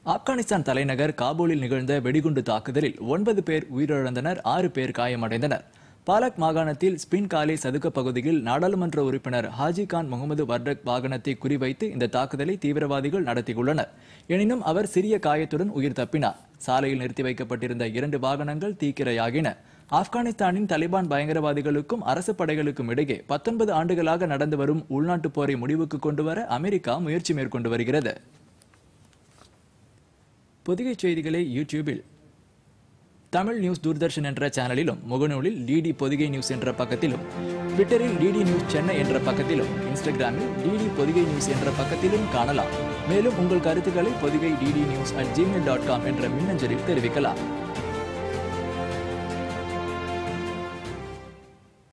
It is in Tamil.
ஆப்கானிஸ்தான் தலைநகர் காபூலில் நிகழ்ந்த வெடிகுண்டு தாக்குதலில் ஒன்பது பேர் உயிரிழந்தனர் ஆறு பேர் காயமடைந்தனர் பாலக் மாகாணத்தில் ஸ்பின் காலே சதுக்க பகுதியில் நாடாளுமன்ற உறுப்பினர் ஹாஜி கான் முகமது வர்டக் வாகனத்தை குறிவைத்து இந்த தாக்குதலை தீவிரவாதிகள் நடத்தியுள்ளனர் எனினும் அவர் சிறிய காயத்துடன் உயிர் தப்பினார் சாலையில் நிறுத்தி வைக்கப்பட்டிருந்த இரண்டு வாகனங்கள் தீக்கிரையாகின ஆப்கானிஸ்தானின் தலிபான் பயங்கரவாதிகளுக்கும் அரசு படைகளுக்கும் இடையே பத்தொன்பது ஆண்டுகளாக நடந்து வரும் உள்நாட்டுப் போரை முடிவுக்கு கொண்டுவர அமெரிக்கா முயற்சி மேற்கொண்டு வருகிறது பொதிகை செய்திகளை யூடியூபில் தமிழ் நியூஸ் தூர்தர்ஷன் என்ற சேனலிலும் முகநூலில் டிடி பொதிகை நியூஸ் என்ற பக்கத்திலும் ட்விட்டரில் டிடி நியூஸ் சென்னை என்ற பக்கத்திலும் இன்ஸ்டாகிராமில் டிடி பொதிகை நியூஸ் என்ற பக்கத்திலும் காணலாம் மேலும் உங்கள் கருத்துக்களை Podhigai DD news at Gmail dot com என்ற மின்னஞ்சலில் தெரிவிக்கலாம்